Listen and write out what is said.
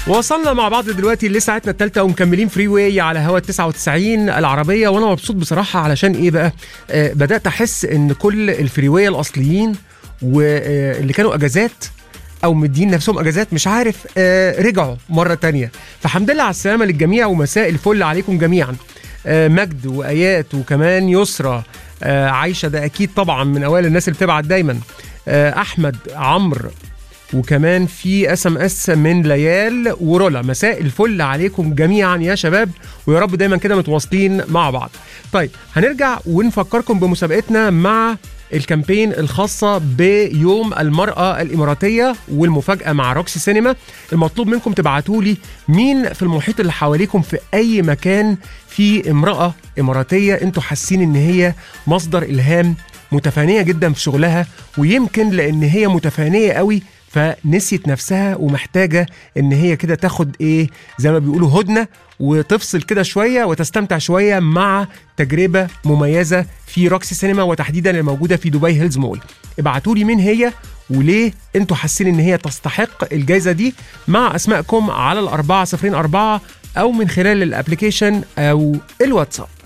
وصلنا مع بعض دلوقتي لساعتنا الثالثة ومكملين فري واي على هوا 99 العربية وأنا مبسوط بصراحة علشان إيه بقى؟ آه بدأت أحس إن كل الفري واي الأصليين واللي كانوا أجازات او مدين نفسهم اجازات مش عارف آه رجعوا مره تانية فحمد لله على السلامه للجميع ومساء الفل عليكم جميعا آه مجد وايات وكمان يسرى آه عايشه ده اكيد طبعا من اوائل الناس اللي بتبعت دايما آه احمد عمرو وكمان في اس ام اس من ليال ورولا مساء الفل عليكم جميعا يا شباب ويا رب دايما كده متواصلين مع بعض طيب هنرجع ونفكركم بمسابقتنا مع الكامبين الخاصة بيوم المرأة الإماراتية والمفاجأة مع روكسي سينما المطلوب منكم تبعتوا لي مين في المحيط اللي حواليكم في أي مكان في امرأة إماراتية انتوا حاسين إن هي مصدر إلهام متفانية جدا في شغلها ويمكن لأن هي متفانية قوي فنسيت نفسها ومحتاجة ان هي كده تاخد ايه زي ما بيقولوا هدنة وتفصل كده شوية وتستمتع شوية مع تجربة مميزة في روكسي سينما وتحديدا الموجودة في دبي هيلز مول ابعتوا لي مين هي وليه انتوا حاسين ان هي تستحق الجائزة دي مع اسمائكم على الأربعة صفرين أربعة أو من خلال الابليكيشن أو الواتساب